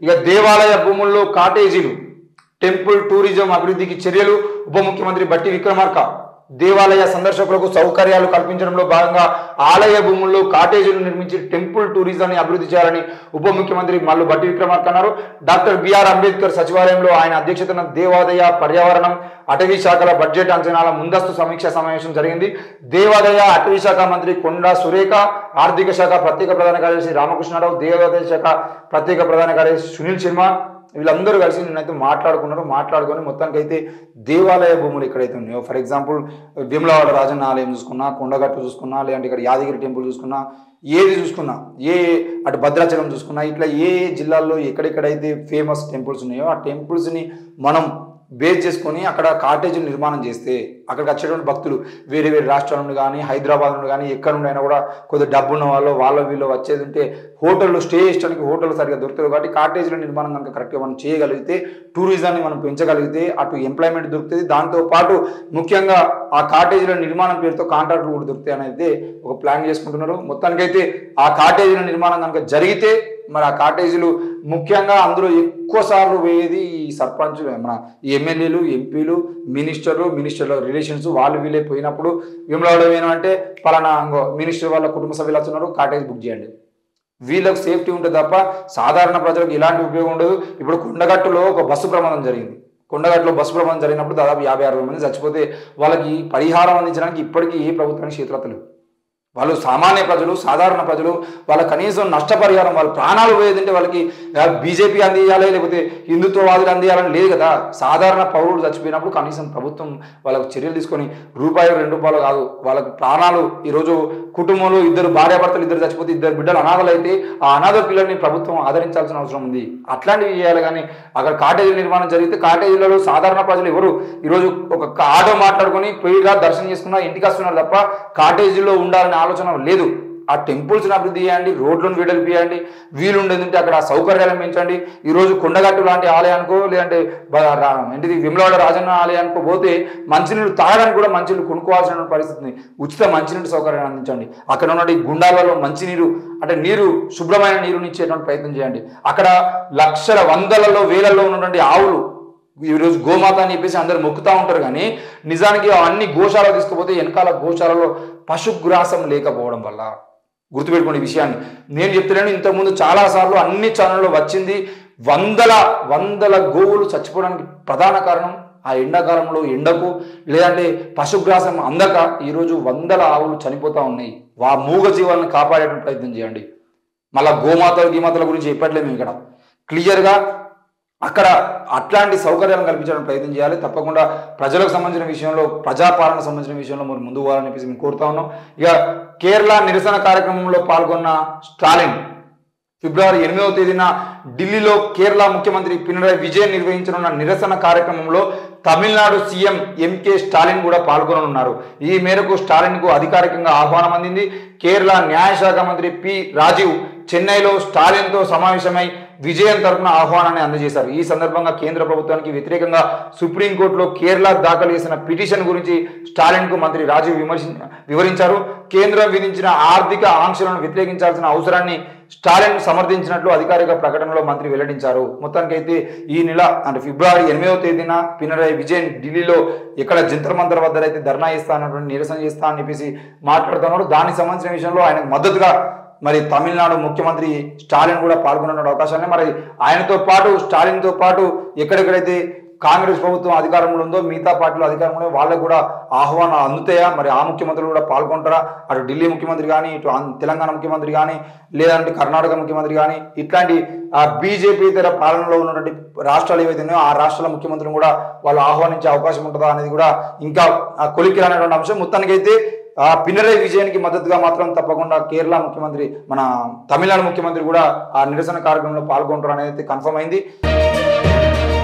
ఇక దేవాలయ భూముల్లో కాటేజీలు టెంపుల్ టూరిజం అభివృద్ధికి చర్యలు ఉప ముఖ్యమంత్రి బట్టి విక్రమార్క దేవాలయ సందర్శకులకు సౌకర్యాలు కల్పించడంలో భాగంగా ఆలయ భూముల్లో కాటేజీలు నిర్మించి టెంపుల్ టూరిజాన్ని అభివృద్ధి చేయాలని ఉప ముఖ్యమంత్రి మల్లు బట్టి విక్రమార్క అన్నారు డాక్టర్ బిఆర్ అంబేద్కర్ సచివాలయంలో ఆయన అధ్యక్షతన దేవాదాయ పర్యావరణం అటవీ శాఖల బడ్జెట్ అంచనాల ముందస్తు సమీక్ష సమావేశం జరిగింది దేవాదాయ అటవీ శాఖ మంత్రి కొండా సురేఖ ఆర్థిక శాఖ ప్రత్యేక ప్రధాన కార్యదర్శి రామకృష్ణారావు దేవాదాయ శాఖ ప్రత్యేక ప్రధాన కార్యదర్శి సునీల్ శర్మ వీళ్ళందరూ కలిసి నిన్నైతే మాట్లాడుకున్నారు మాట్లాడుకొని మొత్తానికి అయితే దేవాలయ భూములు ఎక్కడైతే ఉన్నాయో ఫర్ ఎగ్జాంపుల్ విమలవాడ రాజన్న ఆలయం చూసుకున్నా కొండగట్టు చూసుకున్నా లేదంటే ఇక్కడ యాదగిరి టెంపుల్ చూసుకున్నా ఏది చూసుకున్నా ఏ అటు భద్రాచలం చూసుకున్నా ఇట్లా ఏ ఏ జిల్లాల్లో ఎక్కడెక్కడైతే ఫేమస్ టెంపుల్స్ ఉన్నాయో ఆ టెంపుల్స్ని మనం బేస్ చేసుకొని అక్కడ కాటేజీలు నిర్మాణం చేస్తే అక్కడికి వచ్చేటువంటి భక్తులు వేరే వేరే రాష్ట్రాల నుండి కానీ హైదరాబాద్ నుండి కానీ ఎక్కడ నుండి అయినా కూడా కొద్దిగా డబ్బు ఉన్న వాళ్ళు వాళ్ళ వీళ్ళు వచ్చేది ఉంటే హోటల్లో స్టే చేయడానికి హోటల్ సరిగా దొరుకుతుంది కాబట్టి కాటేజీల నిర్మాణం కనుక కరెక్ట్గా మనం చేయగలిగితే టూరిజాన్ని మనం పెంచగలిగితే అటు ఎంప్లాయ్మెంట్ దొరుకుతుంది దాంతో పాటు ముఖ్యంగా ఆ కాటేజీల నిర్మాణం పేరుతో కాంట్రాక్టులు కూడా దొరుకుతాయి అనేది ఒక ప్లాన్ చేసుకుంటున్నారు మొత్తానికైతే ఆ కాటేజీల నిర్మాణం కనుక జరిగితే మరి ఆ కాటేజీలు ముఖ్యంగా అందులో ఎక్కువ సార్లు పోయేది ఈ సర్పంచ్ మన ఈ ఎమ్మెల్యేలు ఎంపీలు మినిస్టర్లు మినిస్టర్ల రిలేషన్స్ వాళ్ళు వీళ్ళే పోయినప్పుడు విమలవాడ ఏమంటే పలానా ఇంకో మినిస్టర్ వాళ్ళ కుటుంబ సభ్యులు వస్తున్నారు కాటేజ్ బుక్ చేయండి వీళ్ళకి సేఫ్టీ ఉంటుంది తప్ప సాధారణ ప్రజలకు ఎలాంటి ఉపయోగం ఉండదు ఇప్పుడు కొండగట్టులో ఒక బస్సు ప్రమాదం జరిగింది కొండగట్టులో బస్సు ప్రమాదం జరిగినప్పుడు దాదాపు యాభై అరవై మంది చచ్చిపోతే వాళ్ళకి పరిహారం అందించడానికి ఇప్పటికీ ఏ ప్రభుత్వానికి చేతులెత్తలేదు వాళ్ళు సామాన్య ప్రజలు సాధారణ ప్రజలు వాళ్ళ కనీసం నష్టపరిహారం వాళ్ళ ప్రాణాలు పోయేదంటే వాళ్ళకి బీజేపీ అందియాలి లేకపోతే హిందుత్వవాదులు అందియాలని లేదు కదా సాధారణ పౌరులు చచ్చిపోయినప్పుడు కనీసం ప్రభుత్వం వాళ్ళకు చర్యలు తీసుకొని రూపాయి రెండు రూపాయలు కాదు వాళ్ళకి ప్రాణాలు ఈరోజు కుటుంబంలో ఇద్దరు భార్యాభర్తలు ఇద్దరు చచ్చిపోతే ఇద్దరు బిడ్డలు అనాథలు అయితే ఆ అనాథ పిల్లల్ని ప్రభుత్వం ఆదరించాల్సిన అవసరం ఉంది అట్లాంటివి చేయాలి కానీ అక్కడ కాటేజీ నిర్మాణం జరిగితే కాటేజీలలో సాధారణ ప్రజలు ఎవరు ఈరోజు ఒక ఆటో మాట్లాడుకొని పోయిగా దర్శనం చేసుకున్నా ఇంటికి వస్తున్నారు తప్ప కాటేజీలో ఉండాలనే ఆలోచన లేదు ఆ టెంపుల్స్ని అభివృద్ధి చేయండి రోడ్లను వెడల్పు చేయండి వీలుండేదంటే అక్కడ సౌకర్యాలను పెంచండి ఈరోజు కొండగట్టు లాంటి ఆలయానికో లేదంటే బ- రా- ఏంటిది విమలవాడ రాజన్న ఆలయానికో పోతే మంచినీళ్ళు తాగడానికి కూడా మంచినీళ్ళు కొనుక్కోవాల్సిన పరిస్థితి ఉంది. ఉచిత మంచినీటి సౌకర్యాన్ని అందించండి అక్కడ ఉన్న గుండాలలో మంచినీరు అంటే నీరు శుభ్రమైన నీరుని ఇచ్చేటువంటి ప్రయత్నం చేయండి అక్కడ లక్షల వందలలో వేలల్లో ఉన్నటువంటి ఆవులు ఈరోజు గోమాత అని చెప్పేసి అందరు మొక్కుతా ఉంటారు కానీ నిజానికి అన్ని గోశాల తీసుకుపోతే వెనకాల గోశాలలో పశుగ్రాసం లేకపోవడం వల్ల గుర్తుపెట్టుకోండి ఈ విషయాన్ని నేను చెప్తున్నాను ఇంతకుముందు చాలాసార్లు అన్ని ఛానల్లో వచ్చింది వందల వందల గోవులు చచ్చిపోవడానికి ప్రధాన కారణం ఆ ఎండాకాలంలో ఎండకు లేదంటే పశుగ్రాసం అందక ఈరోజు వందల ఆవులు చనిపోతూ ఉన్నాయి వా మూగ జీవాలను కాపాడేటువంటి ప్రయత్నం చేయండి మళ్ళా గోమాతలు గీమాతల గురించి చెప్పట్లేదు మేము ఇక్కడ క్లియర్గా అక్కడ అట్లాంటి సౌకర్యాలను కల్పించడానికి ప్రయత్నం చేయాలి తప్పకుండా ప్రజలకు సంబంధించిన విషయంలో ప్రజాపాలన సంబంధించిన విషయంలో మరి ముందుకు పోవాలని చెప్పేసి మేము కోరుతా ఉన్నాం ఇక కేరళ నిరసన కార్యక్రమంలో పాల్గొన్న స్టాలిన్ ఫిబ్రవరి ఎనిమిదవ తేదీన ఢిల్లీలో కేరళ ముఖ్యమంత్రి పినరాయి విజయన్ నిర్వహించనున్న నిరసన కార్యక్రమంలో తమిళనాడు సీఎం ఎంకే స్టాలిన్ కూడా పాల్గొననున్నారు ఈ మేరకు స్టాలిన్కు అధికారికంగా ఆహ్వానం అందింది కేరళ న్యాయశాఖ మంత్రి పి రాజీవ్ చెన్నైలో స్టాలిన్తో సమావేశమై విజయన్ తరపున ఆహ్వానాన్ని అందజేశారు ఈ సందర్భంగా కేంద్ర ప్రభుత్వానికి వ్యతిరేకంగా సుప్రీంకోర్టులో కేరళ దాఖలు చేసిన పిటిషన్ గురించి స్టాలిన్కు మంత్రి రాజీవ్ విమర్శి వివరించారు కేంద్రం విధించిన ఆర్థిక ఆంక్షలను వ్యతిరేకించాల్సిన అవసరాన్ని స్టాలిన్ సమర్థించినట్లు అధికారిక ప్రకటనలో మంత్రి వెల్లడించారు మొత్తానికైతే ఈ నెల అంటే ఫిబ్రవరి ఎనిమిదవ తేదీన పినరాయి విజయన్ ఢిల్లీలో ఎక్కడ జంతర్ మంతర్ వద్ద అయితే ధర్నా చేస్తా అన్నటువంటి నిరసన చేస్తా అని చెప్పేసి మాట్లాడుతున్నారు దానికి సంబంధించిన విషయంలో ఆయనకు మద్దతుగా మరి తమిళనాడు ముఖ్యమంత్రి స్టాలిన్ కూడా పాల్గొన్న అవకాశాన్ని మరి ఆయనతో పాటు స్టాలిన్తో పాటు ఎక్కడెక్కడైతే కాంగ్రెస్ ప్రభుత్వం అధికారంలో ఉందో మిగతా పార్టీలు అధికారంలో ఉందో వాళ్ళకు కూడా ఆహ్వానాలు అందుతాయా మరి ఆ ముఖ్యమంత్రులు కూడా పాల్గొంటారా అటు ఢిల్లీ ముఖ్యమంత్రి కానీ ఇటు ఆంధ్ర- తెలంగాణ ముఖ్యమంత్రి కానీ లేదంటే కర్ణాటక ముఖ్యమంత్రి కానీ ఇట్లాంటి ఆ బీజేపీ ఇతర పాలనలో ఉన్నటువంటి రాష్ట్రాలు ఏవైతే ఉన్నాయో ఆ రాష్ట్రాల ముఖ్యమంత్రిని కూడా వాళ్ళు ఆహ్వానించే అవకాశం ఉంటుందా అనేది కూడా ఇంకా ఆ కొలికి రానటువంటి అంశం మొత్తానికైతే ఆ పినరై విజయానికి మద్దతుగా మాత్రం తప్పకుండా కేరళ ముఖ్యమంత్రి మన తమిళనాడు ముఖ్యమంత్రి కూడా ఆ నిరసన కార్యక్రమంలో పాల్గొంటారు అనేది కన్ఫర్మ్ అయింది